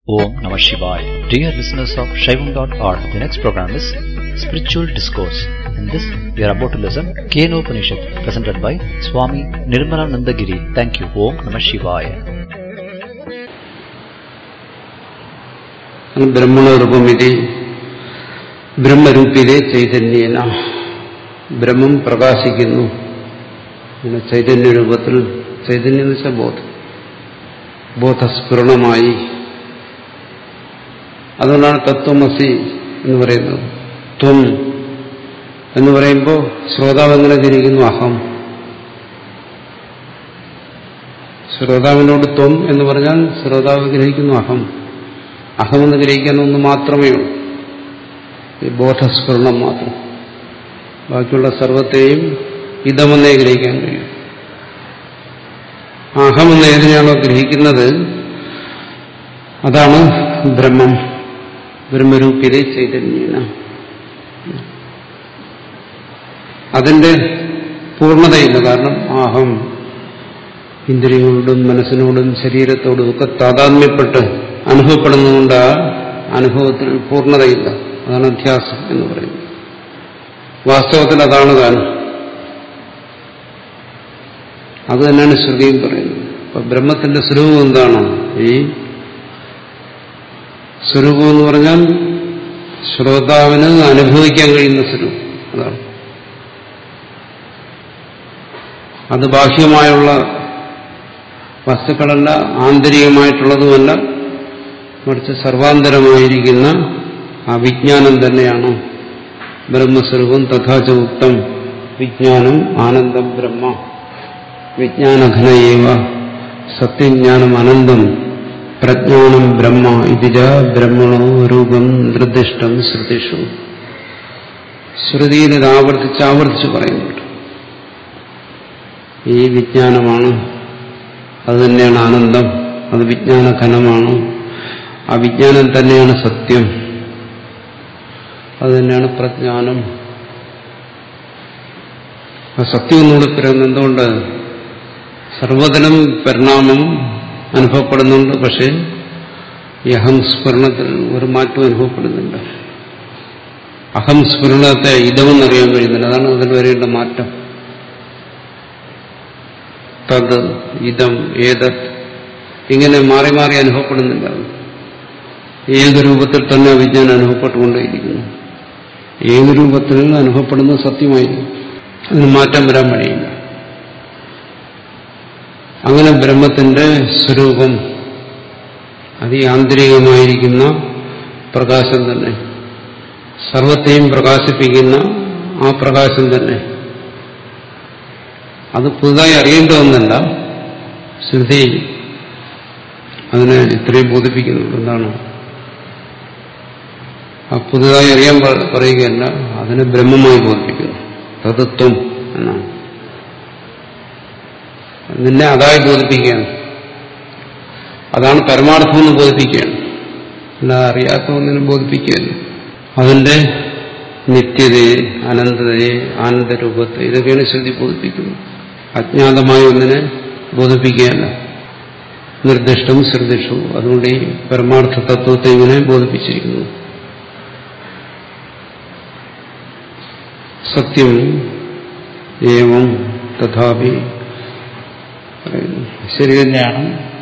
Om Namah Shivaya. Dear listeners of Shaivam.org, the next program is Spiritual Discourse. In this, we are about to listen Keno Upanishad, presented by Swami Nirmalananda Giri. Thank you. Om Namah Shivaya. ബ്രഹ്മണരൂപമിതി ബ്രഹ്മരൂപിതേ ചൈതന്യേന ബ്രഹ്മം പ്രകാശിക്കുന്നു പിന്നെ ചൈതന്യ രൂപത്തിൽ ചൈതന്യം എന്ന് വെച്ചാൽ ബോധം ബോധസ്ഫുരണമായി അതുകൊണ്ടാണ് തത്വമസി എന്ന് പറയുന്നത് ത്വം എന്ന് പറയുമ്പോൾ ശ്രോതാവ് എങ്ങനെ തിരിക്കുന്നു അഹം ശ്രോതാവിനോട് ത്വം എന്ന് പറഞ്ഞാൽ ശ്രോതാവ് ഗ്രഹിക്കുന്നു അഹം അഹമെന്ന് ഗ്രഹിക്കാൻ ഒന്ന് മാത്രമേ ഉള്ളൂ ഈ ബോധസ്ഫുരണം മാത്രം ബാക്കിയുള്ള സർവത്തെയും ഇതമെന്നേ ഗ്രഹിക്കാൻ കഴിയും അഹമെന്ന് ഏതിനാണോ ഗ്രഹിക്കുന്നത് അതാണ് ബ്രഹ്മം ബ്രഹ്മരൂപിലെ ചൈതന്യന അതിന്റെ പൂർണ്ണതയില്ല കാരണം അഹം ഇന്ദ്രിയങ്ങളോടും മനസ്സിനോടും ശരീരത്തോടും ഒക്കെ താതാത്മ്യപ്പെട്ട് അനുഭവപ്പെടുന്നതുകൊണ്ട് ആ അനുഭവത്തിൽ പൂർണ്ണതയില്ല അതാണ് അധ്യാസം എന്ന് പറയുന്നത് വാസ്തവത്തിൽ അതാണ് താൻ അത് തന്നെയാണ് ശ്രുതിയും പറയുന്നത് അപ്പൊ ബ്രഹ്മത്തിന്റെ സ്വരൂപം എന്താണ് ഈ സ്വരൂപം എന്ന് പറഞ്ഞാൽ ശ്രോതാവിന് അനുഭവിക്കാൻ കഴിയുന്ന സ്വരൂപം അതാണ് അത് ബാഹ്യമായുള്ള വസ്തുക്കളല്ല ആന്തരികമായിട്ടുള്ളതുമല്ല മറിച്ച് സർവാന്തരമായിരിക്കുന്ന ആ വിജ്ഞാനം തന്നെയാണ് ബ്രഹ്മസ്വരൂപം തഥാച ഉക്തം വിജ്ഞാനം ആനന്ദം ബ്രഹ്മ വിജ്ഞാനഘനയേവ സത്യജ്ഞാനം അനന്തം പ്രജ്ഞാനം ബ്രഹ്മ ഇതിജ ബ്രഹ്മണോ രൂപം നിർദ്ദിഷ്ടം ശ്രുതിഷു ശ്രുതിയിൽ ഇത് ആവർത്തിച്ച് ആവർത്തിച്ച് പറയുന്നുണ്ട് ഈ വിജ്ഞാനമാണ് അത് തന്നെയാണ് ആനന്ദം അത് വിജ്ഞാനഘനമാണ് ആ വിജ്ഞാനം തന്നെയാണ് സത്യം അത് തന്നെയാണ് പ്രജ്ഞാനം ആ സത്യം എന്നൂടെ പറയുന്നത് എന്തുകൊണ്ട് സർവതനം പരിണാമം അനുഭവപ്പെടുന്നുണ്ട് പക്ഷേ ഈ അഹംസ്ഫുരണത്തിൽ ഒരു മാറ്റം അനുഭവപ്പെടുന്നുണ്ട് അഹംസ്ഫുരണത്തെ ഇതമെന്നറിയാൻ കഴിയുന്നില്ല അതാണ് അതിൽ വരേണ്ട മാറ്റം തത് ഇതം ഏതത് ഇങ്ങനെ മാറി മാറി അനുഭവപ്പെടുന്നില്ല ഏകരൂപത്തിൽ തന്നെ വിജ്ഞാനം അനുഭവപ്പെട്ടുകൊണ്ടേയിരിക്കുന്നു ഏകരൂപത്തിൽ അനുഭവപ്പെടുന്നത് സത്യമായിരിക്കും അതിന് മാറ്റം വരാൻ വഴിയില്ല അങ്ങനെ ബ്രഹ്മത്തിന്റെ സ്വരൂപം അതി ആന്തരികമായിരിക്കുന്ന പ്രകാശം തന്നെ സർവത്തെയും പ്രകാശിപ്പിക്കുന്ന ആ പ്രകാശം തന്നെ അത് പുതുതായി അറിയേണ്ട ഒന്നല്ല ശ്രുതി അതിനെ ഇത്രയും ബോധിപ്പിക്കുന്നുണ്ട് എന്താണ് ആ പുതുതായി അറിയാൻ പറയുകയല്ല അതിനെ ബ്രഹ്മമായി ബോധിപ്പിക്കുന്നു തതത്വം എന്നാണ് നിന്നെ അതായി ബോധിപ്പിക്കുകയാണ് അതാണ് പരമാർത്ഥം എന്ന് ബോധിപ്പിക്കുകയാണ് അല്ലാതെ അറിയാത്ത ഒന്നിനും ബോധിപ്പിക്കുകയല്ല അതിന്റെ നിത്യതയെ അനന്തതയെ ആനന്ദരൂപത്തെ ഇതൊക്കെയാണ് ശ്രുതി ബോധിപ്പിക്കുന്നത് അജ്ഞാതമായ ഒന്നിനെ ബോധിപ്പിക്കുകയല്ല നിർദ്ദിഷ്ടവും ശ്രദ്ധിഷവും അതുകൊണ്ട് ഈ പരമാർത്ഥ തത്വത്തെ ഇങ്ങനെ ബോധിപ്പിച്ചിരിക്കുന്നു സത്യം ഏവം തഥാപി ശരി തന്നെയാണ്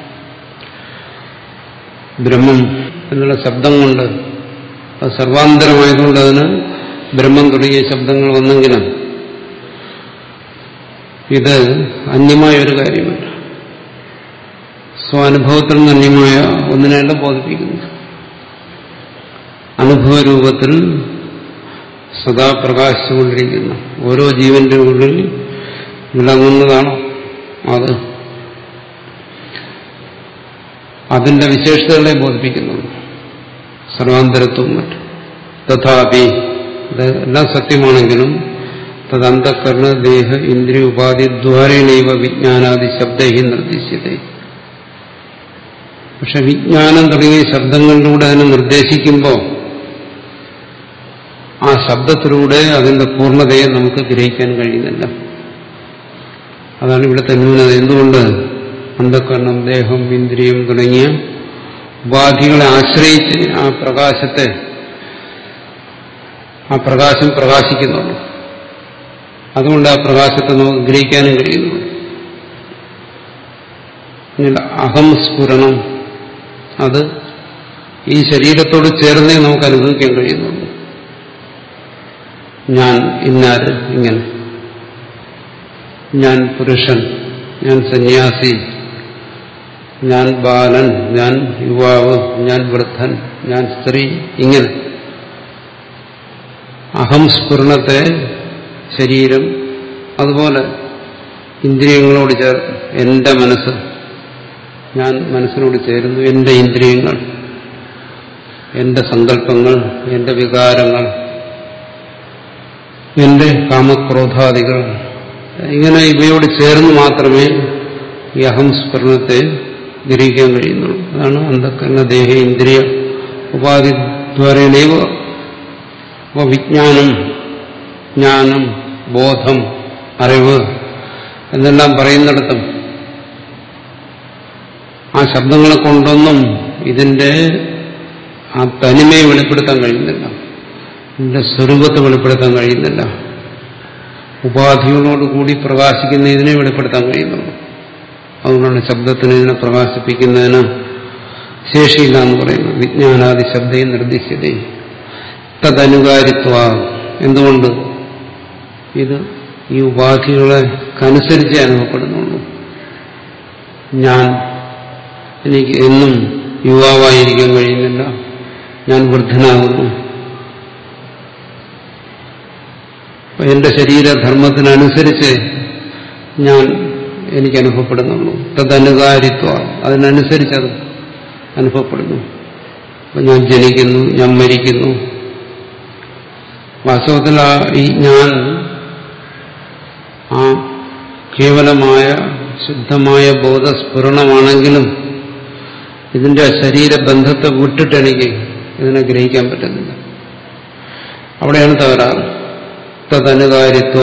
ബ്രഹ്മം എന്നുള്ള ശബ്ദം കൊണ്ട് അത് സർവാന്തരമായതുകൊണ്ട് അതിന് ബ്രഹ്മം തുടങ്ങിയ ശബ്ദങ്ങൾ വന്നെങ്കിലും ഇത് അന്യമായ ഒരു കാര്യമല്ല സ്വാനുഭവത്തിൽ നിന്ന് അന്യമായ ഒന്നിനെയല്ല ബോധിപ്പിക്കുന്നു അനുഭവരൂപത്തിൽ സദാ പ്രകാശിച്ചുകൊണ്ടിരിക്കുന്ന ഓരോ ജീവന്റെ ഉള്ളിൽ വിളങ്ങുന്നതാണ് അത് അതിന്റെ വിശേഷതകളെ ബോധിപ്പിക്കുന്നുണ്ട് സർവാന്തരത്വം മറ്റും തഥാപി ഇതെല്ലാം സത്യമാണെങ്കിലും തദന്തക്കരണ ദേഹ ഇന്ദ്രിയ ഉപാധി ദ്വാരേണൈവ വിജ്ഞാനാദി ശബ്ദഹി നിർദ്ദേശിച്ചത് പക്ഷെ വിജ്ഞാനം തുടങ്ങിയ ശബ്ദങ്ങളിലൂടെ അതിനെ നിർദ്ദേശിക്കുമ്പോൾ ആ ശബ്ദത്തിലൂടെ അതിന്റെ പൂർണ്ണതയെ നമുക്ക് ഗ്രഹിക്കാൻ കഴിയുന്നില്ല അതാണ് ഇവിടുത്തെ ന്യൂനത എന്തുകൊണ്ട് അന്ധകരണം ദേഹം ഇന്ദ്രിയം തുടങ്ങിയ ഉപാധികളെ ആശ്രയിച്ച് ആ പ്രകാശത്തെ ആ പ്രകാശം പ്രകാശിക്കുന്നുണ്ട് അതുകൊണ്ട് ആ പ്രകാശത്തെ നമുക്ക് ഗ്രഹിക്കാനും കഴിയുന്നു ഇങ്ങനെ അഹം സ്ഫുരണം അത് ഈ ശരീരത്തോട് ചേർന്നേ നമുക്ക് അനുഭവിക്കാൻ കഴിയുന്നുള്ളൂ ഞാൻ ഇന്നാര് ഇങ്ങനെ ഞാൻ പുരുഷൻ ഞാൻ സന്യാസി ഞാൻ ബാലൻ ഞാൻ യുവാവ് ഞാൻ വൃദ്ധൻ ഞാൻ സ്ത്രീ ഇങ്ങനെ അഹം സ്ഫുരണത്തെ ശരീരം അതുപോലെ ഇന്ദ്രിയങ്ങളോട് ചേർ എന്റെ മനസ്സ് ഞാൻ മനസ്സിനോട് ചേരുന്നു എന്റെ ഇന്ദ്രിയങ്ങൾ എന്റെ സങ്കല്പങ്ങൾ എന്റെ വികാരങ്ങൾ എന്റെ കാമക്രോധാദികൾ ഇങ്ങനെ ഇവയോട് ചേർന്ന് മാത്രമേ ഈ അഹംസ്ഫുരണത്തെ ഗ്രഹിക്കാൻ കഴിയുന്നുള്ളൂ അതാണ് അന്ധക്കരണ ദേഹ ഇന്ദ്രിയ ഉപാധിദ്വാരേണൈവ വിജ്ഞാനം ജ്ഞാനം ബോധം അറിവ് എന്നെല്ലാം പറയുന്നിടത്തും ആ ശബ്ദങ്ങളെ കൊണ്ടൊന്നും ഇതിന്റെ ആ തനിമയെ വെളിപ്പെടുത്താൻ കഴിയുന്നില്ല ഇതിന്റെ സ്വരൂപത്തെ വെളിപ്പെടുത്താൻ കഴിയുന്നില്ല ഉപാധികളോടുകൂടി പ്രകാശിക്കുന്ന ഇതിനെ വെളിപ്പെടുത്താൻ കഴിയുന്നുള്ളൂ അതുകൊണ്ടാണ് ശബ്ദത്തിന് ഇതിനെ പ്രകാശിപ്പിക്കുന്നതിന് ശേഷിയില്ല എന്ന് പറയുന്നത് വിജ്ഞാനാദി ശബ്ദയും നിർദ്ദിശ്യതയും തദനുകാരിത്വ എന്തുകൊണ്ട് ഇത് ഈ ഉപാധികളെ കനുസരിച്ച് അനുഭവപ്പെടുന്നുള്ളൂ ഞാൻ എനിക്ക് എന്നും യുവാവായിരിക്കാൻ കഴിയുന്നില്ല ഞാൻ വൃദ്ധനാകുന്നു എന്റെ ശരീരധർമ്മത്തിനനുസരിച്ച് ഞാൻ എനിക്ക് അനുഭവപ്പെടുന്നുള്ളൂ തദനുകാരിത്വ അതിനനുസരിച്ചത് അനുഭവപ്പെടുന്നു അപ്പൊ ഞാൻ ജനിക്കുന്നു ഞാൻ മരിക്കുന്നു വാസ്തവത്തിൽ ആ ഈ ഞാൻ ആ കേവലമായ ശുദ്ധമായ ബോധസ്ഫുരണമാണെങ്കിലും ഇതിന്റെ ശരീരബന്ധത്തെ വിട്ടിട്ട് എനിക്ക് ഇതിനെ ഗ്രഹിക്കാൻ പറ്റുന്നില്ല അവിടെയാണ് തകരാറ് തദനുകാരിത്വ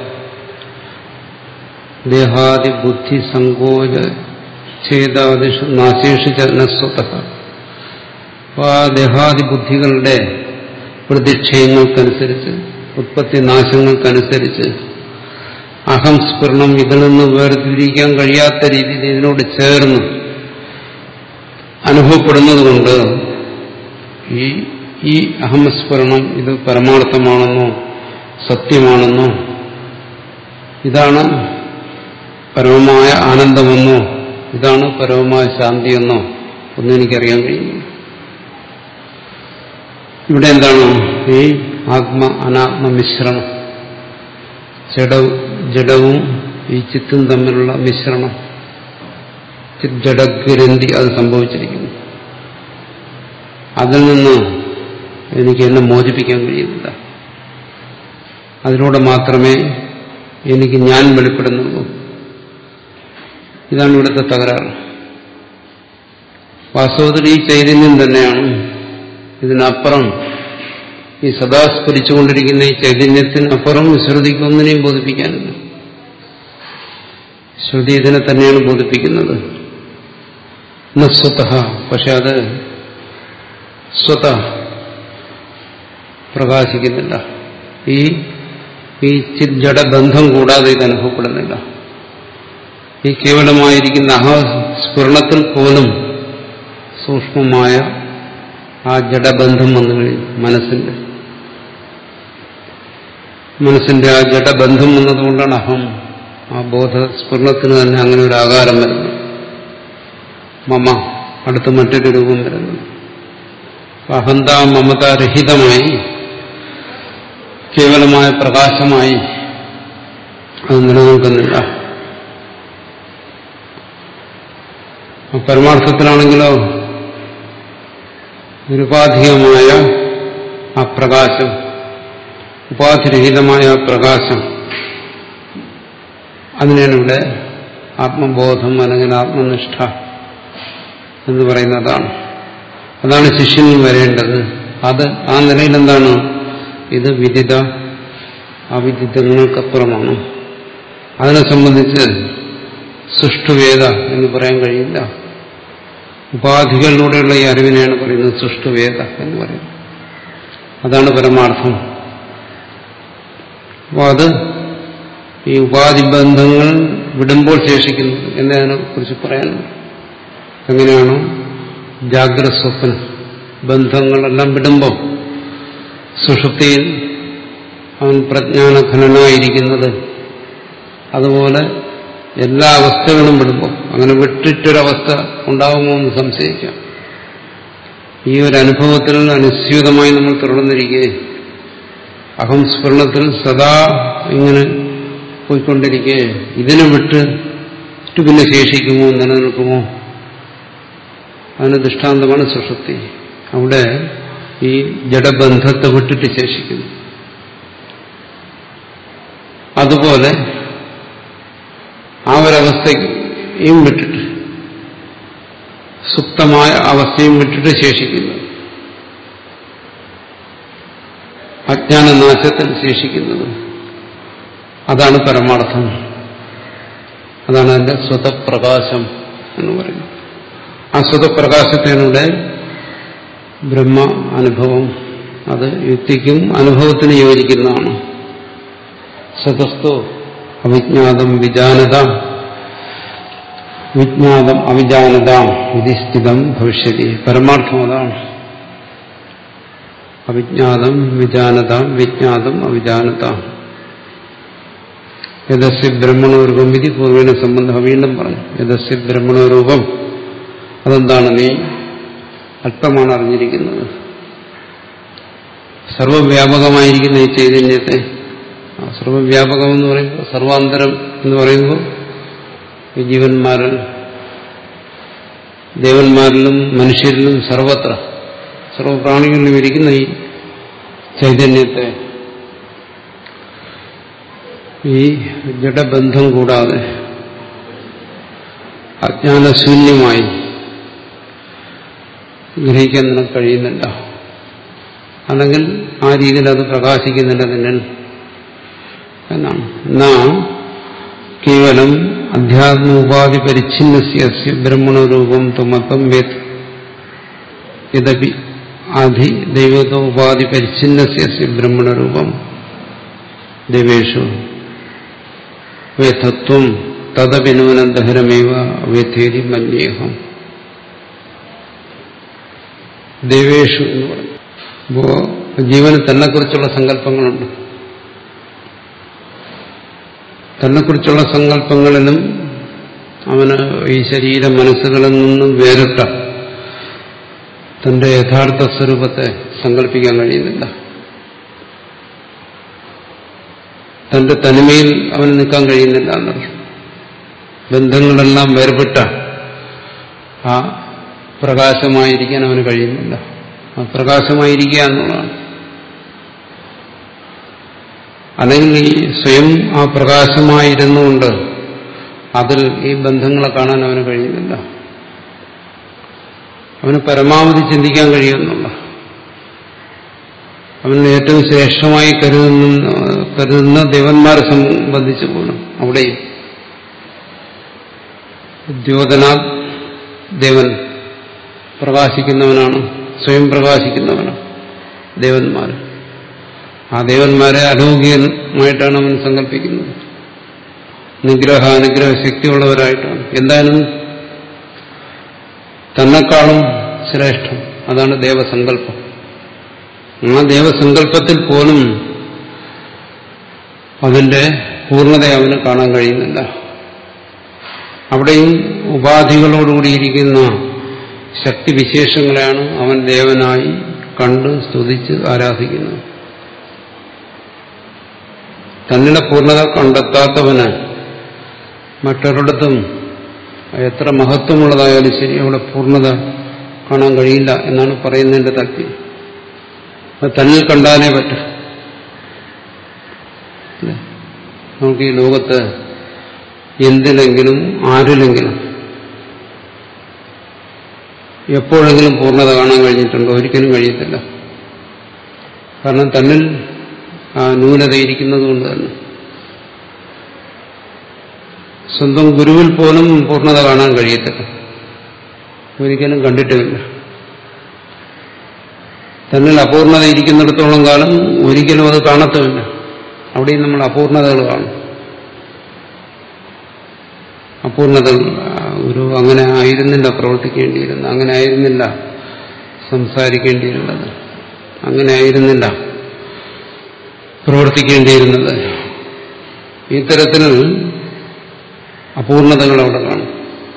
ദേഹാദി ബുദ്ധി സങ്കോച ഛേദാദിഷു നാശേഷിച്ച നസ്വത അപ്പോൾ ആ ദേഹാദി ബുദ്ധികളുടെ പ്രതിക്ഷയങ്ങൾക്കനുസരിച്ച് ഉത്പത്തി നാശങ്ങൾക്കനുസരിച്ച് അഹംസ്ഫുരണം ഇതിൽ നിന്ന് വേർതിരിക്കാൻ കഴിയാത്ത രീതിയിൽ ഇതിനോട് ചേർന്ന് അനുഭവപ്പെടുന്നതുകൊണ്ട് ഈ ഈ അഹംസ്ഫുരണം ഇത് പരമാർത്ഥമാണെന്നോ സത്യമാണെന്നോ ഇതാണ് പരമമായ ആനന്ദമെന്നോ ഇതാണ് പരമമായ ശാന്തിയെന്നോ ഒന്നും എനിക്കറിയാൻ കഴിയുന്നു ഇവിടെ എന്താണ് ഈ ആത്മ അനാത്മ മിശ്രണം ജഡവും ജഡവും ഈ ചിത്തും തമ്മിലുള്ള മിശ്രണം ജഡഗ്രന്ഥി അത് സംഭവിച്ചിരിക്കുന്നു അതിൽ നിന്ന് എനിക്ക് എന്നെ മോചിപ്പിക്കാൻ കഴിയുന്നില്ല അതിലൂടെ മാത്രമേ എനിക്ക് ഞാൻ വെളിപ്പെടുന്നുള്ളൂ ഇതാണ് ഇവിടുത്തെ തകരാറ് വാസ്തവത്തിൽ ഈ ചൈതന്യം തന്നെയാണ് ഇതിനപ്പുറം ഈ സദാ സ്ഫുരിച്ചുകൊണ്ടിരിക്കുന്ന ഈ ചൈതന്യത്തിനപ്പുറം ശ്രുതിക്ക് ഒന്നിനെയും ബോധിപ്പിക്കാനില്ല ശ്രുതി ഇതിനെ തന്നെയാണ് ബോധിപ്പിക്കുന്നത് സ്വത പക്ഷെ അത് സ്വത പ്രകാശിക്കുന്നില്ല ഈ ഈ ജഡബന്ധം കൂടാതെ ഇത് അനുഭവപ്പെടുന്നില്ല ഈ കേവലമായിരിക്കുന്ന അഹസ്ഫുരണത്തിൽ പോലും സൂക്ഷ്മമായ ആ ജഡബന്ധം വന്നു കഴിഞ്ഞു മനസ്സിന്റെ മനസ്സിന്റെ ആ ജഡബന്ധം വന്നതുകൊണ്ടാണ് അഹം ആ ബോധസ്ഫുരണത്തിന് തന്നെ അങ്ങനെ ഒരു ആകാരം വരുന്നത് മമ അടുത്ത് മറ്റൊരു രൂപം വരുന്നത് അഹന്ത മമതാരഹിതമായി കേവലമായ പ്രകാശമായി അത് നിലനിൽക്കുന്നില്ല പരമാർത്ഥത്തിലാണെങ്കിലോ നിരുപാധികമായ ആ പ്രകാശം ഉപാധിരഹിതമായ ആ പ്രകാശം അതിനാണ് ഇവിടെ ആത്മബോധം അല്ലെങ്കിൽ ആത്മനിഷ്ഠ എന്ന് പറയുന്നതാണ് അതാണ് ശിഷ്യനിൽ വരേണ്ടത് അത് ആ നിലയിൽ എന്താണ് ഇത് വിദിത അവിദിതങ്ങൾക്കപ്പുറമാണ് അതിനെ സംബന്ധിച്ച് സുഷ്ടുവേദ എന്ന് പറയാൻ കഴിയില്ല ഉപാധികളിലൂടെയുള്ള ഈ അറിവിനെയാണ് പറയുന്നത് സൃഷ്ടുവേദ എന്ന് പറയുന്നത് അതാണ് പരമാർത്ഥം അപ്പോൾ അത് ഈ ഉപാധി ബന്ധങ്ങൾ വിടുമ്പോൾ ശേഷിക്കുന്നു എന്നതിനെ കുറിച്ച് പറയാനുണ്ട് എങ്ങനെയാണോ ജാഗ്രത സ്വപ്ന ബന്ധങ്ങളെല്ലാം വിടുമ്പോൾ സുഷുപ്തിയിൽ അവൻ പ്രജ്ഞാനഘനനായിരിക്കുന്നത് അതുപോലെ എല്ലാ അവസ്ഥകളും വിടുമ്പോൾ അങ്ങനെ വിട്ടിട്ടൊരവസ്ഥ ഉണ്ടാകുമോ എന്ന് സംശയിക്കാം ഈ ഒരു അനുഭവത്തിൽ അനുസ്യൂതമായി നമ്മൾ തുടർന്നിരിക്കെ അഹം സ്ഫുരണത്തിൽ സദാ ഇങ്ങനെ പോയിക്കൊണ്ടിരിക്കെ ഇതിനെ വിട്ട് പിന്നെ ശേഷിക്കുമോ നിലനിൽക്കുമോ അതിന് ദൃഷ്ടാന്തമാണ് സുഷുപ്തി അവിടെ ഈ ജഡബന്ധത്തെ വിട്ടിട്ട് ശേഷിക്കുന്നു അതുപോലെ ആ ഒരവസ്ഥയും വിട്ടിട്ട് സുപ്തമായ അവസ്ഥയും വിട്ടിട്ട് ശേഷിക്കുന്നു അജ്ഞാനനാശത്തിൽ ശേഷിക്കുന്നത് അതാണ് പരമാർത്ഥം അതാണ് അതിന്റെ സ്വതപ്രകാശം എന്ന് പറയുന്നത് ആ സ്വതപ്രകാശത്തിനൂടെ ബ്രഹ്മ അനുഭവം അത് യുക്തിക്കും അനുഭവത്തിന് യോജിക്കുന്നതാണ് സതസ്തോ അവിജ്ഞാതം വിജാനത വിജ്ഞാതം അവിജാനത വിധി സ്ഥിതം ഭവിഷ്യതി പരമാർത്ഥം അതാണ് അവിജ്ഞാതം വിജാനത വിജ്ഞാതം അവിജാനത യഥസ്യ ബ്രഹ്മണോരൂപം വിധി പൂർവേണ സംബന്ധം വീണ്ടും പറഞ്ഞു യഥസ്യ ബ്രഹ്മണോരൂപം അതെന്താണ് നീ അല്പമാണ് അറിഞ്ഞിരിക്കുന്നത് സർവവ്യാപകമായിരിക്കുന്ന ഈ ചൈതന്യത്തെ സർവവ്യാപകം എന്ന് പറയുമ്പോൾ സർവാന്തരം എന്ന് പറയുമ്പോൾ ഈ ജീവന്മാരിൽ ദേവന്മാരിലും മനുഷ്യരിലും സർവത്ര സർവപ്രാണികളിലും ഇരിക്കുന്ന ഈ ചൈതന്യത്തെ ഈ ജഡബന്ധം കൂടാതെ അജ്ഞാനശൂന്യമായി ഗ്രഹിക്കാൻ നിനക്ക് കഴിയുന്നില്ല അല്ലെങ്കിൽ ആ രീതിയിൽ അത് പ്രകാശിക്കുന്നില്ല നിന്നിൽ എന്നാണ് എന്നാ കേവലം അധ്യാത്മോപാധി പരിച്ഛിന്നസ്യ ബ്രഹ്മണരൂപം തുമത്തം വേത് യദപി അധി ദൈവതോപാധി പരിച്ഛിന്നസ്യ ബ്രഹ്മണരൂപം ദേവേഷു വേദത്വം തദപിനൂനന്തഹരമേവ വേദേരി മന്യേഹം ദേവേഷു എന്ന് പറഞ്ഞു അപ്പോ ജീവന് തന്നെക്കുറിച്ചുള്ള സങ്കല്പങ്ങളുണ്ട് തന്നെക്കുറിച്ചുള്ള സങ്കല്പങ്ങളിലും അവന് ഈ ശരീര മനസ്സുകളിൽ നിന്നും വേറിട്ട തന്റെ യഥാർത്ഥ സ്വരൂപത്തെ സങ്കല്പിക്കാൻ കഴിയുന്നില്ല തന്റെ തനിമയിൽ അവന് നിൽക്കാൻ കഴിയുന്നില്ല എന്നർത്ഥം ബന്ധങ്ങളെല്ലാം വേർപെട്ട ആ പ്രകാശമായിരിക്കാൻ അവന് കഴിയുന്നില്ല ആ പ്രകാശമായിരിക്കുക എന്നുള്ളതാണ് അല്ലെങ്കിൽ ഈ സ്വയം ആ പ്രകാശമായിരുന്നുകൊണ്ട് അതിൽ ഈ ബന്ധങ്ങളെ കാണാൻ അവന് കഴിയുന്നില്ല അവന് പരമാവധി ചിന്തിക്കാൻ കഴിയുന്നുള്ള അവന് ഏറ്റവും ശ്രേഷ്ഠമായി കരുതുന്ന കരുതുന്ന ദേവന്മാരെ സംബന്ധിച്ച് പോലും അവിടെയും ദ്യോതനാ ദേവൻ പ്രകാശിക്കുന്നവനാണ് സ്വയം പ്രകാശിക്കുന്നവനാണ് ദേവന്മാർ ആ ദേവന്മാരെ അലൗകികമായിട്ടാണ് അവൻ സങ്കല്പിക്കുന്നത് നിഗ്രഹ അനുഗ്രഹ ശക്തിയുള്ളവരായിട്ടാണ് എന്തായാലും തന്നെക്കാളും ശ്രേഷ്ഠം അതാണ് ദേവസങ്കല്പം ആ ദേവസങ്കല്പത്തിൽ പോലും അതിന്റെ പൂർണ്ണത അവന് കാണാൻ കഴിയുന്നില്ല അവിടെയും ഉപാധികളോടുകൂടിയിരിക്കുന്ന ശക്തിവിശേഷങ്ങളെയാണ് അവൻ ദേവനായി കണ്ട് സ്തുതിച്ച് ആരാധിക്കുന്നത് തന്നിലെ പൂർണ്ണത കണ്ടെത്താത്തവന് മറ്റൊരിടത്തും എത്ര മഹത്വമുള്ളതായാലും ശരി അവിടെ പൂർണ്ണത കാണാൻ കഴിയില്ല എന്നാണ് പറയുന്നതിന്റെ താല്പര്യം അത് തന്നിൽ കണ്ടാലേ പറ്റും നമുക്ക് ഈ ലോകത്ത് എന്തിലെങ്കിലും ആരിലെങ്കിലും എപ്പോഴെങ്കിലും പൂർണ്ണത കാണാൻ കഴിഞ്ഞിട്ടുണ്ടോ ഒരിക്കലും കഴിയത്തില്ല കാരണം തന്നിൽ ആ ന്യൂനതയിരിക്കുന്നത് കൊണ്ട് തന്നെ സ്വന്തം ഗുരുവിൽ പോലും പൂർണ്ണത കാണാൻ കഴിയത്തില്ല ഒരിക്കലും കണ്ടിട്ടുമില്ല തന്നിൽ അപൂർണത ഇരിക്കുന്നിടത്തോളം കാലം ഒരിക്കലും അത് കാണത്തുമില്ല അവിടെയും നമ്മൾ അപൂർണതകൾ കാണും അപൂർണതകൾ ഒരു അങ്ങനെ ആയിരുന്നില്ല പ്രവർത്തിക്കേണ്ടിയിരുന്നത് അങ്ങനെ ആയിരുന്നില്ല സംസാരിക്കേണ്ടിയിരുന്നത് അങ്ങനെ ആയിരുന്നില്ല പ്രവർത്തിക്കേണ്ടിയിരുന്നത് ഇത്തരത്തിൽ അപൂർണതകൾ അവിടെ കാണും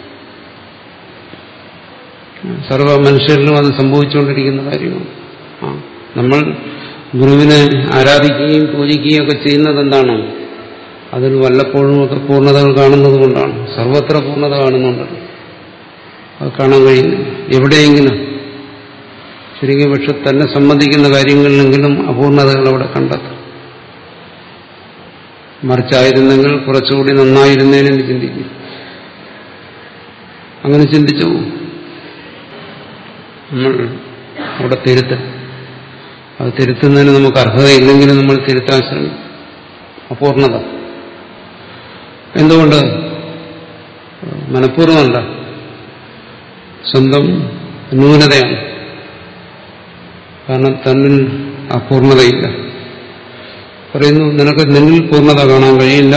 സർവ മനുഷ്യരിലും അത് സംഭവിച്ചുകൊണ്ടിരിക്കുന്ന കാര്യമാണ് ആ നമ്മൾ ഗുരുവിനെ ആരാധിക്കുകയും പൂജിക്കുകയും ഒക്കെ ചെയ്യുന്നത് എന്താണോ അതിൽ വല്ലപ്പോഴും ഒക്കെ പൂർണ്ണതകൾ കാണുന്നത് കൊണ്ടാണ് സർവത്ര പൂർണ്ണത കാണുന്നുണ്ടല്ലോ അത് കാണാൻ കഴിയുന്നു എവിടെയെങ്കിലും ശരിക്കും പക്ഷെ തന്നെ സംബന്ധിക്കുന്ന കാര്യങ്ങളിലെങ്കിലും അപൂർണതകൾ അവിടെ കണ്ടെത്തും മറിച്ചായിരുന്നെങ്കിൽ കുറച്ചുകൂടി നന്നായിരുന്നേനെന്ന് ചിന്തിക്കും അങ്ങനെ ചിന്തിച്ചു പോകും നമ്മൾ അവിടെ തിരുത്തൽ അത് തിരുത്തുന്നതിന് നമുക്ക് അർഹതയില്ലെങ്കിലും നമ്മൾ തിരുത്താൻ ശ്രമിക്കും അപൂർണത എന്തുകൊണ്ട് മനഃപൂർവ്വമല്ല സ്വന്തം ന്യൂനതയാണ് കാരണം തന്നിൽ അപൂർണതയില്ല പറയുന്നു നിനക്ക് നിന്നിൽ പൂർണ്ണത കാണാൻ കഴിയില്ല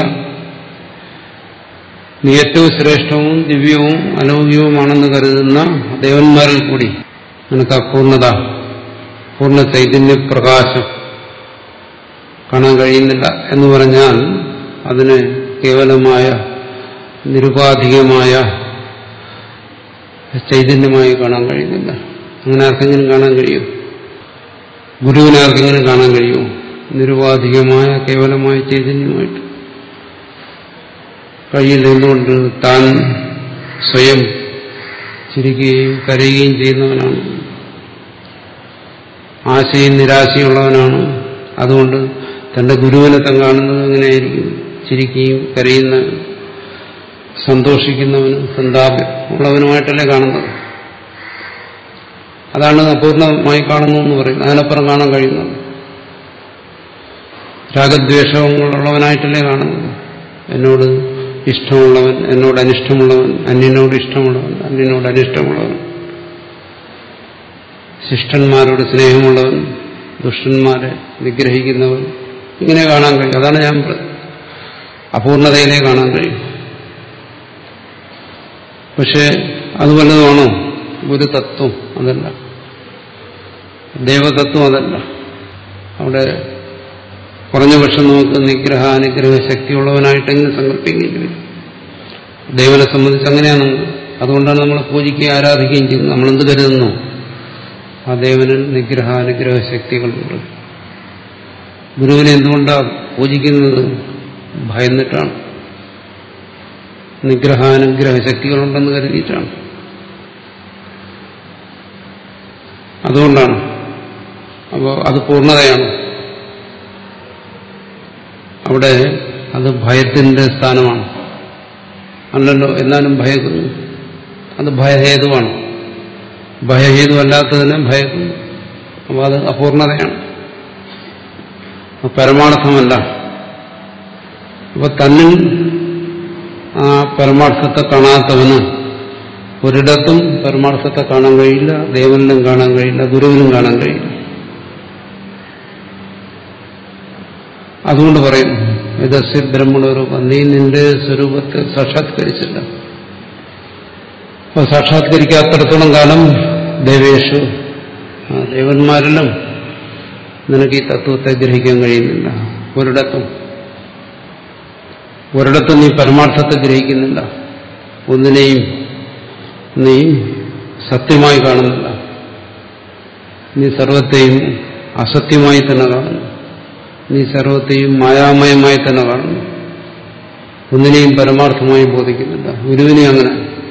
നീ ഏറ്റവും ശ്രേഷ്ഠവും ദിവ്യവും അലൗകികവുമാണെന്ന് കരുതുന്ന ദേവന്മാരിൽ കൂടി നിനക്ക് അപൂർണത പൂർണ്ണ ചൈതന്യ പ്രകാശം കാണാൻ കഴിയുന്നില്ല എന്ന് പറഞ്ഞാൽ അതിന് കേവലമായ നിരുപാധികമായ ചൈതന്യമായി കാണാൻ കഴിയുന്നില്ല അങ്ങനെ ആർക്കെങ്കിലും കാണാൻ കഴിയും ഗുരുവിനെ ആർക്കെങ്കിലും കാണാൻ കഴിയുമോ നിരുപാധികമായ കേവലമായ ചൈതന്യമായിട്ട് കഴിയില്ല എന്തുകൊണ്ട് താൻ സ്വയം ചിരിക്കുകയും കരയുകയും ചെയ്യുന്നവനാണ് ആശയും നിരാശയുള്ളവനാണ് അതുകൊണ്ട് തന്റെ ഗുരുവിനെ താൻ കാണുന്നത് എങ്ങനെയായിരിക്കും ചിരിക്കുകയും കരയുന്ന സന്തോഷിക്കുന്നവനും സന്താപം ഉള്ളവനുമായിട്ടല്ലേ കാണുന്നത് അതാണ് അപൂർണമായി കാണുന്നു എന്ന് പറയുന്നത് അതിനപ്പുറം കാണാൻ കഴിയുന്നത് രാഗദ്വേഷങ്ങളുള്ളവനായിട്ടല്ലേ കാണുന്നത് എന്നോട് ഇഷ്ടമുള്ളവൻ എന്നോട് അനിഷ്ടമുള്ളവൻ അന്യനോട് ഇഷ്ടമുള്ളവൻ അന്യനോട് അനിഷ്ടമുള്ളവൻ ശിഷ്ടന്മാരോട് സ്നേഹമുള്ളവൻ ദുഷ്ടന്മാരെ നിഗ്രഹിക്കുന്നവൻ ഇങ്ങനെ കാണാൻ കഴിയും അതാണ് ഞാൻ അപൂർണതയിലേ കാണാൻ കഴിയും പക്ഷെ അത് വല്ലതുമാണോ ഒരു തത്വം അതല്ല ദേവതത്വം അതല്ല അവിടെ കുറഞ്ഞ പക്ഷം നമുക്ക് നിഗ്രഹ അനുഗ്രഹ ശക്തിയുള്ളവനായിട്ടെങ്കിലും സങ്കല്പിക്കേണ്ടി വരും ദൈവനെ സംബന്ധിച്ച് അങ്ങനെയാണ് അതുകൊണ്ടാണ് നമ്മൾ പൂജിക്കുകയും ആരാധിക്കുകയും ചെയ്യുന്നത് നമ്മളെന്ത് കരുതുന്നു ആ ദേവനിൽ നിഗ്രഹ അനുഗ്രഹ ശക്തികളുണ്ട് ഗുരുവിനെ എന്തുകൊണ്ടാണ് പൂജിക്കുന്നത് ഭയന്നിട്ടാണ് നിഗ്രഹാനുഗ്രഹ ശക്തികളുണ്ടെന്ന് കരുതിയിട്ടാണ് അതുകൊണ്ടാണ് അപ്പോൾ അത് പൂർണ്ണതയാണ് അവിടെ അത് ഭയത്തിന്റെ സ്ഥാനമാണ് അല്ലല്ലോ എന്നാലും ഭയക്കുന്നു അത് ഭയഹേതുവാണ് ഭയഹേതു അല്ലാത്തതിനെ ഭയക്കുന്നു അപ്പോൾ അത് അപൂർണതയാണ് പരമാർത്ഥമല്ല അപ്പൊ തന്നിൽ ആ പരമാർത്ഥത്തെ കാണാത്തവന് ഒരിടത്തും പരമാർത്ഥത്തെ കാണാൻ കഴിയില്ല ദേവനിലും കാണാൻ കഴിയില്ല ഗുരുവിനും കാണാൻ കഴിയില്ല അതുകൊണ്ട് പറയും യഥസ്യ ബ്രഹ്മണരൂപം നീ നിന്റെ സ്വരൂപത്തെ സാക്ഷാത്കരിച്ചില്ല അപ്പൊ സാക്ഷാത്കരിക്കാത്തിടത്തോളം കാലം ദേവേഷു ആ ദേവന്മാരിലും നിനക്ക് ഈ തത്വത്തെ ഗ്രഹിക്കാൻ കഴിയുന്നില്ല ഒരിടത്തും ഒരിടത്തും നീ പരമാർത്ഥത്തെ ഗ്രഹിക്കുന്നില്ല ഒന്നിനെയും നീ സത്യമായി കാണുന്നില്ല നീ സർവത്തെയും അസത്യമായി തന്നെ കാണുന്നു നീ സർവത്തെയും മായാമയമായി തന്നെ കാണുന്നു ഒന്നിനെയും പരമാർത്ഥമായി ബോധിക്കുന്നില്ല ഗുരുവിനെ അങ്ങനെ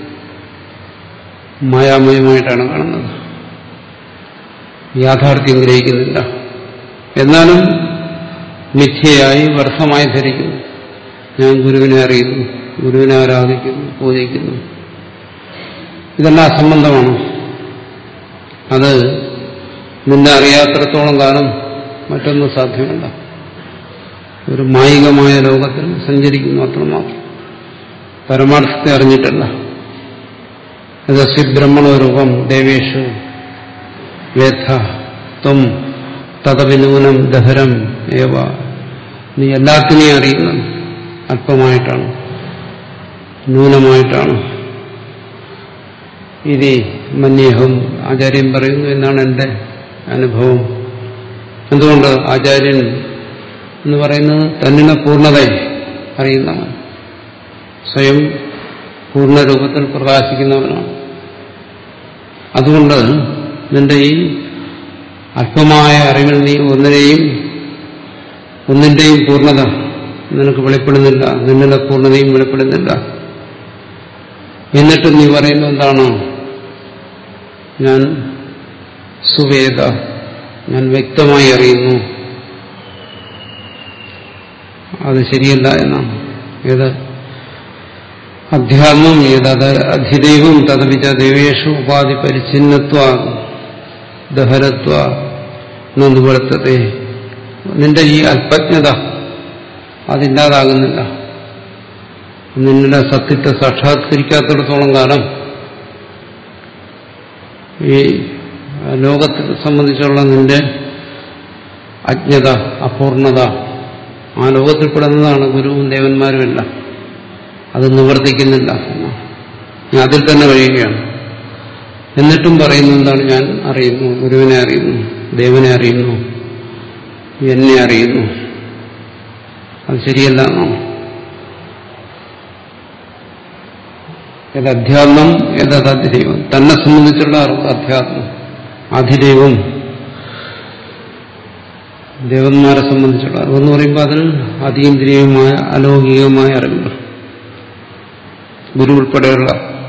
മായാമയമായിട്ടാണ് കാണുന്നത് യാഥാർത്ഥ്യം ഗ്രഹിക്കുന്നില്ല എന്നാലും മിഥ്യയായി വർഷമായി ധരിക്കുന്നു ഞാൻ ഗുരുവിനെ അറിയുന്നു ഗുരുവിനെ ആരാധിക്കുന്നു പൂജിക്കുന്നു ഇതെല്ലാം അസംബന്ധമാണ് അത് നിന്നെ അറിയാത്തിടത്തോളം കാലം മറ്റൊന്നും സാധ്യമല്ല ഒരു മായികമായ ലോകത്തിൽ സഞ്ചരിക്കുന്നു അത്രമാത്രം പരമാർത്ഥത്തെ അറിഞ്ഞിട്ടല്ല യഥസ്യ ബ്രഹ്മണോരൂപം ദേവേഷു വേദ ത്വം തതവിനൂനം ദഹരം ഏവ നീ എല്ലാത്തിനെയും അറിയുന്നത് അല്പമായിട്ടാണ് ന്യൂനമായിട്ടാണ് ഇത് മന്യേഹം ആചാര്യൻ പറയുന്നു എന്നാണ് എൻ്റെ അനുഭവം എന്തുകൊണ്ട് ആചാര്യൻ എന്ന് പറയുന്നത് തന്നിനെ പൂർണ്ണതയെ അറിയുന്നവൻ സ്വയം പൂർണ്ണരൂപത്തിൽ പ്രകാശിക്കുന്നവനാണ് അതുകൊണ്ട് നിന്റെ ഈ അല്പമായ അറിവിൽ നീ ഒന്നിനെയും ഒന്നിന്റെയും പൂർണ്ണത നിനക്ക് വെളിപ്പെടുന്നില്ല നിന്നിലെ പൂർണ്ണതയും വെളിപ്പെടുന്നില്ല എന്നിട്ട് നീ പറയുന്നത് എന്താണ് ഞാൻ സുവേദ ഞാൻ വ്യക്തമായി അറിയുന്നു അത് ശരിയല്ല എന്നാണ് ഏത് അധ്യാത്മം ഏതത് അധിദൈവം തദവിച്ച ദേവേഷു ഉപാധി പരിച്ഛിന്നത്വ ദഹരത്വ നൊന്നുപെടുത്തത്തെ നിന്റെ ഈ അല്പജ്ഞത അതില്ലാതാകുന്നില്ല നിന്റെ സത്യത്തെ സാക്ഷാത്കരിക്കാത്തിടത്തോളം കാലം ഈ ലോകത്തെ സംബന്ധിച്ചുള്ള നിന്റെ അജ്ഞത അപൂർണത ആ ലോകത്തിൽപ്പെടുന്നതാണ് ഗുരുവും ദേവന്മാരുമെല്ലാം അത് നിവർത്തിക്കുന്നില്ല ഞാൻ അതിൽ തന്നെ കഴിയുകയാണ് എന്നിട്ടും പറയുന്നു എന്താണ് ഞാൻ അറിയുന്നു ഗുരുവിനെ അറിയുന്നു ദേവനെ അറിയുന്നു എന്നെ അറിയുന്നു അത് ശരിയല്ല എന്നാണ് ഏത് അധ്യാത്മം ഏതത് അധിദൈവം തന്നെ സംബന്ധിച്ചുള്ള അറിവ് അധ്യാത്മം അധിദൈവം ദേവന്മാരെ സംബന്ധിച്ചുള്ള അറിവെന്ന് പറയുമ്പോൾ അതിൽ അതീന്ദ്രിയമായ അലൗകികമായ അറിവുകൾ ഗുരു ഉൾപ്പെടെയുള്ള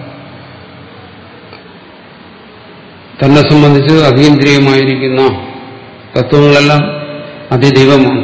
തന്നെ സംബന്ധിച്ച് അതീന്ദ്രിയമായിരിക്കുന്ന തത്വങ്ങളെല്ലാം അതിദൈവമാണ്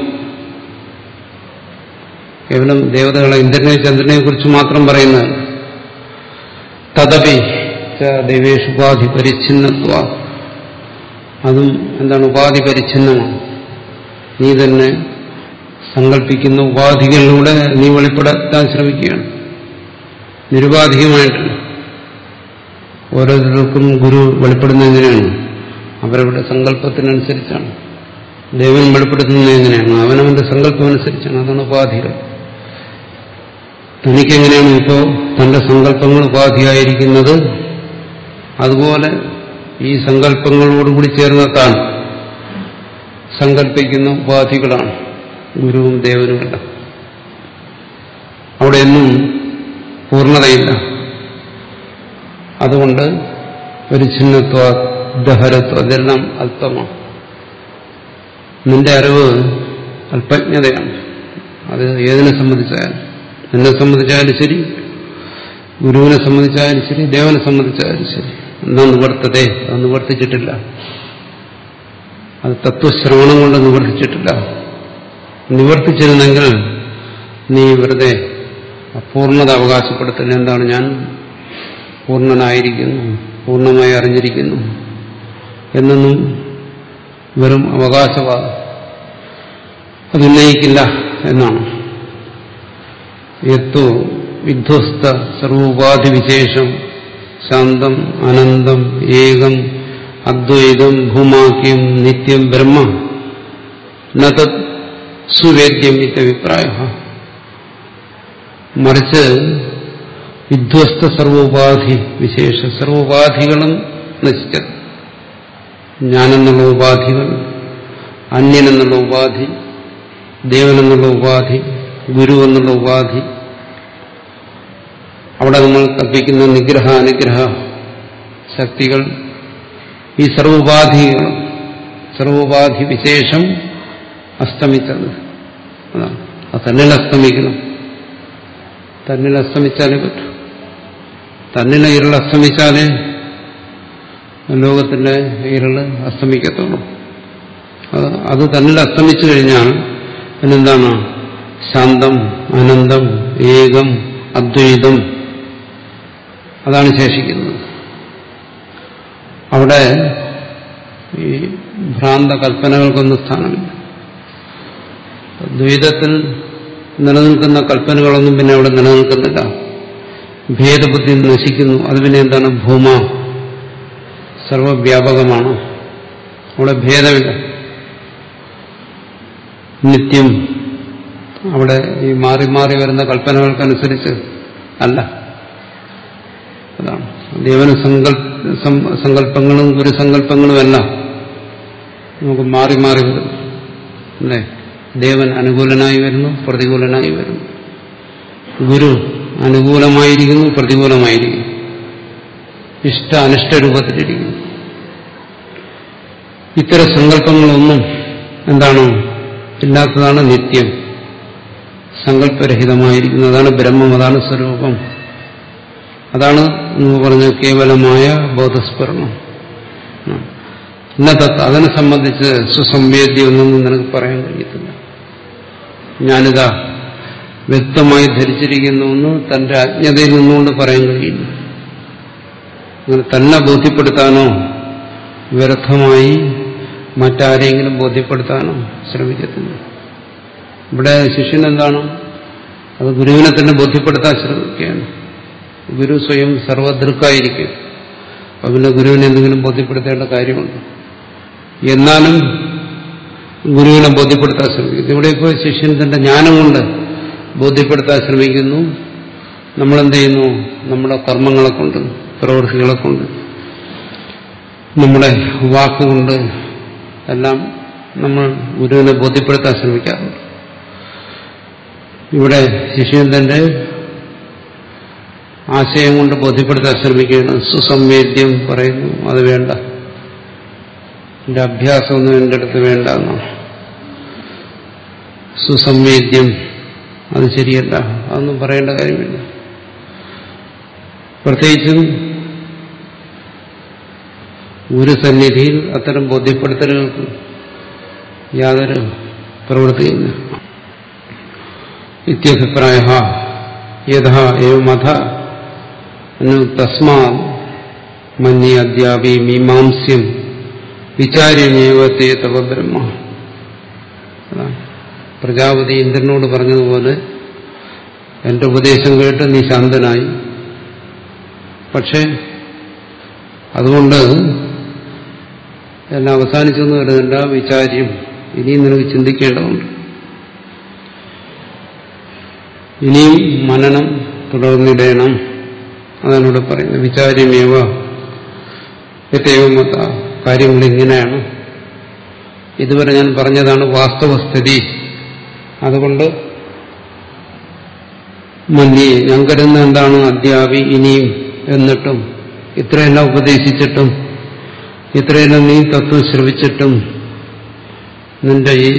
കേവലം ദേവതകളെ ഇന്ദ്രനെ ചന്ദ്രനെ കുറിച്ച് മാത്രം പറയുന്നതല്ല തദപി ദൈവേഷ് ഉപാധി പരിച്ഛിന്നത്വ അതും എന്താണ് ഉപാധി പരിച്ഛിന്നമാണ് നീ തന്നെ സങ്കല്പിക്കുന്ന ഉപാധികളിലൂടെ നീ വെളിപ്പെടുത്താൻ ശ്രമിക്കുകയാണ് നിരുപാധികമായിട്ടില്ല ഓരോരുത്തർക്കും ഗുരു വെളിപ്പെടുന്നത് എങ്ങനെയാണ് അവരവരുടെ സങ്കല്പത്തിനനുസരിച്ചാണ് ദേവൻ വെളിപ്പെടുത്തുന്നത് എങ്ങനെയാണ് അവനവന്റെ സങ്കല്പം അനുസരിച്ചാണ് അതാണ് ഉപാധികൾ തനിക്കെങ്ങനെയാണ് ഇപ്പോൾ തന്റെ സങ്കല്പങ്ങൾ ഉപാധിയായിരിക്കുന്നത് അതുപോലെ ഈ സങ്കല്പങ്ങളോടുകൂടി ചേർന്ന താൻ സങ്കല്പിക്കുന്ന ഉപാധികളാണ് ഗുരുവും ദേവനുമെല്ലാം അവിടെയൊന്നും പൂർണ്ണതയില്ല അതുകൊണ്ട് ഒരു ചിഹ്നത്വ ദഹരത്വ അതെല്ലാം അല്പമാണ് നിന്റെ അറിവ് അല്പജ്ഞതയാണ് അത് ഏതിനെ സംബന്ധിച്ചായാലും എന്നെ സംബന്ധിച്ചായാലും ശരി ഗുരുവിനെ സംബന്ധിച്ചായാലും ശരി ദേവനെ സംബന്ധിച്ചായാലും ശരി എന്നാ നിവർത്തതേ അത് നിവർത്തിച്ചിട്ടില്ല അത് തത്വശ്രവണം കൊണ്ട് നിവർത്തിച്ചിട്ടില്ല നിവർത്തിച്ചിരുന്നെങ്കിൽ നീ വെറുതെ അപൂർണത അവകാശപ്പെടുത്തില്ല എന്താണ് ഞാൻ പൂർണ്ണനായിരിക്കുന്നു പൂർണ്ണമായി അറിഞ്ഞിരിക്കുന്നു എന്നൊന്നും വെറും അവകാശവാദം അതുന്നയിക്കില്ല എന്നാണ് യത്തു വിധ്വസ്ത സർവോപാധി വിശേഷം ശാന്തം അനന്തം ഏകം അദ്വൈതം ഭൂമാക്യം നിത്യം ബ്രഹ്മ നത് സുവേദ്യം ഇത്യഭിപ്രായ മറിച്ച് വിധ്വസ്ത സർവോപാധി വിശേഷ സർവോപാധികളും നശിച്ചത് ഞാനെന്നുള്ള ഉപാധികൾ അന്യനെന്നുള്ള ഉപാധി ദേവനെന്നുള്ള ഉപാധി ഗുരു എന്നുള്ള ഉപാധി അവിടെ നമ്മൾ കൽപ്പിക്കുന്ന നിഗ്രഹ അനുഗ്രഹ ശക്തികൾ ഈ സർവോപാധികൾ സർവോപാധി വിശേഷം അസ്തമിച്ചത് അതാണ് അത് തന്നിൽ അസ്തമിക്കണം തന്നിൽ അസ്തമിച്ചാലേ പറ്റൂ തന്നിലെ ഇരുൾ അസ്തമിച്ചാലേ ലോകത്തിന്റെ ഇരുള് അസ്തമിക്കത്തുള്ളൂ അത് അത് തന്നിൽ അസ്തമിച്ചു കഴിഞ്ഞാൽ പിന്നെന്താണ് ശാന്തം അനന്തം ഏകം അദ്വൈതം അതാണ് ശേഷിക്കുന്നത് അവിടെ ഈ ഭ്രാന്ത കൽപ്പനകൾക്കൊന്നും സ്ഥാനമില്ല ദ്വൈതത്തിൽ നിലനിൽക്കുന്ന കൽപ്പനകളൊന്നും പിന്നെ അവിടെ നിലനിൽക്കുന്നില്ല ഭേദബുദ്ധി നശിക്കുന്നു അത് പിന്നെ എന്താണ് ഭൂമ സർവവ്യാപകമാണ് അവിടെ ഭേദമില്ല നിത്യം അവിടെ ഈ മാറി മാറി വരുന്ന കൽപ്പനകൾക്കനുസരിച്ച് അല്ല അതാണ് ദേവന സങ്കല്പ സങ്കല്പങ്ങളും ഗുരുസങ്കല്പങ്ങളുമെല്ലാം നമുക്ക് മാറി മാറി വരും അല്ലേ ദേവൻ അനുകൂലനായി വരുന്നു പ്രതികൂലനായി വരുന്നു ഗുരു അനുകൂലമായിരിക്കുന്നു പ്രതികൂലമായിരിക്കുന്നു ഇഷ്ട അനിഷ്ട രൂപത്തിലിരിക്കുന്നു ഇത്തരം സങ്കല്പങ്ങളൊന്നും എന്താണ് ഇല്ലാത്തതാണ് നിത്യം സങ്കല്പരഹിതമായിരിക്കുന്നതാണ് ബ്രഹ്മം അതാണ് സ്വരൂപം അതാണ് എന്ന് പറഞ്ഞ കേവലമായ ബോധസ്ഫുരണം ഇന്നത്തെ അതിനെ സംബന്ധിച്ച് സുസംവേദ്യമൊന്നും നിനക്ക് പറയാൻ കഴിയത്തില്ല ഞാനിതാ വ്യക്തമായി ധരിച്ചിരിക്കുന്നു എന്ന് തന്റെ അജ്ഞതയിൽ നിന്നുകൊണ്ട് പറയാൻ കഴിയില്ല അങ്ങനെ തന്നെ ബോധ്യപ്പെടുത്താനോ വ്യർത്ഥമായി മറ്റാരെങ്കിലും ബോധ്യപ്പെടുത്താനോ ശ്രമിക്കത്തില്ല ഇവിടെ ശിഷ്യൻ എന്താണ് അത് ഗുരുവിനെ തന്നെ ബോധ്യപ്പെടുത്താൻ ശ്രമിക്കുകയാണ് ഗുരു സ്വയം സർവദൃക്കായിരിക്കും അപ്പൊ പിന്നെ ഗുരുവിനെ എന്തെങ്കിലും ബോധ്യപ്പെടുത്തേണ്ട കാര്യമുണ്ട് എന്നാലും ഗുരുവിനെ ബോധ്യപ്പെടുത്താൻ ശ്രമിക്കുന്നു ഇവിടെ ഇപ്പോൾ ശിഷ്യൻ തന്റെ ജ്ഞാനം കൊണ്ട് ബോധ്യപ്പെടുത്താൻ ശ്രമിക്കുന്നു നമ്മളെന്ത് ചെയ്യുന്നു നമ്മുടെ കർമ്മങ്ങളെ കൊണ്ട് പ്രവൃത്തികളെ കൊണ്ട് നമ്മുടെ വാക്കുകൊണ്ട് എല്ലാം നമ്മൾ ഗുരുവിനെ ബോധ്യപ്പെടുത്താൻ ശ്രമിക്കാറുണ്ട് ഇവിടെ ശിഷ്യൻ തന്റെ ആശയം കൊണ്ട് ബോധ്യപ്പെടുത്താൻ ശ്രമിക്കുകയാണ് സുസംവേദ്യം പറയുന്നു അത് വേണ്ട എന്റെ അഭ്യാസമൊന്നും എൻ്റെ അടുത്ത് വേണ്ട എന്നാണ് സുസംവേദ്യം അത് ശരിയല്ല അതൊന്നും പറയേണ്ട കാര്യമില്ല പ്രത്യേകിച്ചും ഗുരുസന്നിധിയിൽ അത്തരം ബോധ്യപ്പെടുത്തലുകൾക്ക് യാതൊരു പ്രവൃത്തിയില്ല ഇത്യഭിപ്രായ യഥാ ഏവമഥ തസ്മാ മന്യ അദ്യാപി മീമാംസ്യം വിചാര്യമേവത്തെ തവ ബ്രഹ്മ പ്രജാപതി ഇന്ദ്രനോട് പറഞ്ഞതുപോലെ എന്റെ ഉപദേശം കേട്ട് നീ ശാന്തനായി പക്ഷെ അതുകൊണ്ട് എല്ലാം അവസാനിച്ചു എന്ന് കരുതണ്ട വിചാര്യം ഇനിയും നിനക്ക് ചിന്തിക്കേണ്ടതുണ്ട് ഇനിയും മനനം തുടർന്നിടണം അതാണ് ഇവിടെ പറയുന്നത് വിചാര്യമേവ എത്തേവമത്ത കാര്യങ്ങൾ ഇങ്ങനെയാണ് ഇതുവരെ ഞാൻ പറഞ്ഞതാണ് വാസ്തവസ്ഥിതി അതുകൊണ്ട് മന്യേ ഞാൻ കരുതുന്ന എന്താണ് അദ്യാപി ഇനിയും എന്നിട്ടും ഇത്രയെല്ലാം ഉപദേശിച്ചിട്ടും ഇത്രയെല്ലാം നീ തത്വം ശ്രവിച്ചിട്ടും നിന്റെ ഈ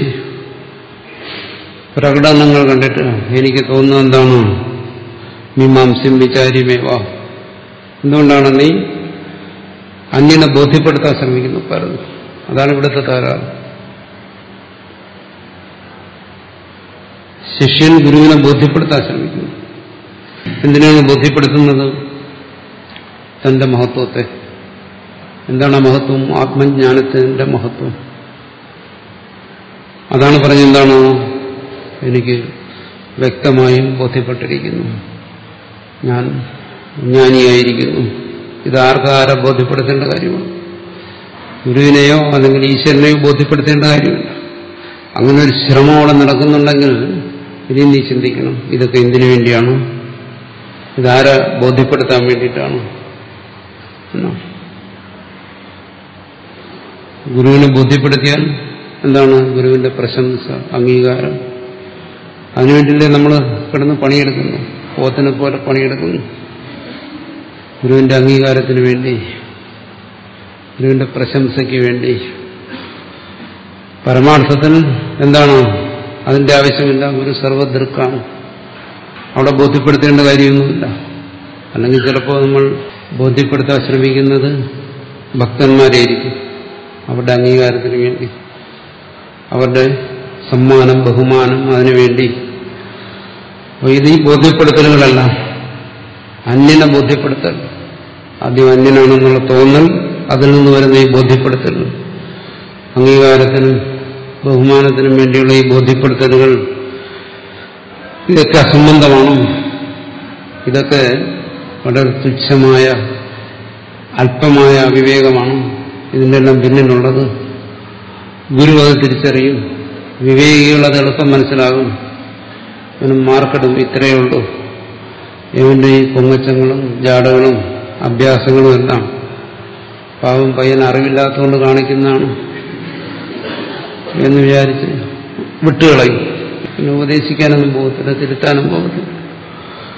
പ്രകടനങ്ങൾ കണ്ടിട്ട് എനിക്ക് തോന്നുന്നത് എന്താണ് മീമാംസ്യം വിചാരിമേവ എന്തുകൊണ്ടാണ് നീ അന്യനെ ബോധ്യപ്പെടുത്താൻ ശ്രമിക്കുന്നു പറഞ്ഞു അതാണ് ഇവിടുത്തെ തകരാറ് ശിഷ്യൻ ഗുരുവിനെ ബോധ്യപ്പെടുത്താൻ ശ്രമിക്കുന്നു എന്തിനാണ് ബോധ്യപ്പെടുത്തുന്നത് തന്റെ മഹത്വത്തെ എന്താണ് ആ മഹത്വം ആത്മജ്ഞാനത്തിന്റെ മഹത്വം അതാണ് പറഞ്ഞെന്താണ് എനിക്ക് വ്യക്തമായും ബോധ്യപ്പെട്ടിരിക്കുന്നു ഞാൻ ജ്ഞാനിയായിരിക്കുന്നു ഇത് ആർക്കാരെ ബോധ്യപ്പെടുത്തേണ്ട കാര്യമാണ് ഗുരുവിനെയോ അല്ലെങ്കിൽ ഈശ്വരനെയോ ബോധ്യപ്പെടുത്തേണ്ട കാര്യമില്ല അങ്ങനെ ഒരു ശ്രമം അവിടെ നടക്കുന്നുണ്ടെങ്കിൽ ഇനി നീ ചിന്തിക്കണം ഇതൊക്കെ എന്തിനു വേണ്ടിയാണ് ഇതാരെ ബോധ്യപ്പെടുത്താൻ വേണ്ടിയിട്ടാണ് എന്നോ ഗുരുവിനെ ബോധ്യപ്പെടുത്തിയാൽ എന്താണ് ഗുരുവിന്റെ പ്രശംസ അംഗീകാരം അതിനുവേണ്ടിയല്ലേ നമ്മൾ കിടന്ന് പണിയെടുക്കുന്നു പോത്തിനെ പോലെ പണിയെടുക്കുന്നു ഗുരുവിന്റെ അംഗീകാരത്തിന് വേണ്ടി ഗുരുവിന്റെ പ്രശംസയ്ക്ക് വേണ്ടി പരമാർത്ഥത്തിൽ എന്താണ് അതിന്റെ ആവശ്യമില്ല ഗുരു സർവദൃക്കാണ് അവിടെ ബോധ്യപ്പെടുത്തേണ്ട കാര്യമൊന്നുമില്ല അല്ലെങ്കിൽ ചിലപ്പോൾ നമ്മൾ ബോധ്യപ്പെടുത്താൻ ശ്രമിക്കുന്നത് ഭക്തന്മാരെയിരിക്കും അവരുടെ അംഗീകാരത്തിന് വേണ്ടി അവരുടെ സമ്മാനം ബഹുമാനം അതിനുവേണ്ടി ഇത് ഈ ബോധ്യപ്പെടുത്തലുകളല്ല അന്യനെ ബോധ്യപ്പെടുത്തൽ ആദ്യം അന്യനാണെന്നുള്ള തോന്നൽ അതിൽ നിന്ന് വരുന്ന ഈ ബോധ്യപ്പെടുത്തൽ അംഗീകാരത്തിനും ബഹുമാനത്തിനും വേണ്ടിയുള്ള ഈ ബോധ്യപ്പെടുത്തലുകൾ ഇതൊക്കെ അസംബന്ധമാണ് ഇതൊക്കെ വളരെ തുച്ഛമായ അല്പമായ അവിവേകമാണ് ഇതിൻ്റെ എല്ലാം പിന്നിലുള്ളത് ഗുരു അത് തിരിച്ചറിയും വിവേകികൾ അത് എളുപ്പം മനസ്സിലാകും അവന് മാർക്കിടും ഇത്രയേ ഉള്ളൂ ഇവന്റെ ഈ പൊങ്ങച്ചങ്ങളും ജാടകളും അഭ്യാസങ്ങളും എല്ലാം പാവം പയ്യൻ അറിവില്ലാത്തതുകൊണ്ട് കാണിക്കുന്നതാണ് എന്ന് വിചാരിച്ച് വിട്ടുകളയും പിന്നെ ഉപദേശിക്കാനൊന്നും പോകത്തില്ല തിരുത്താനും പോകത്തില്ല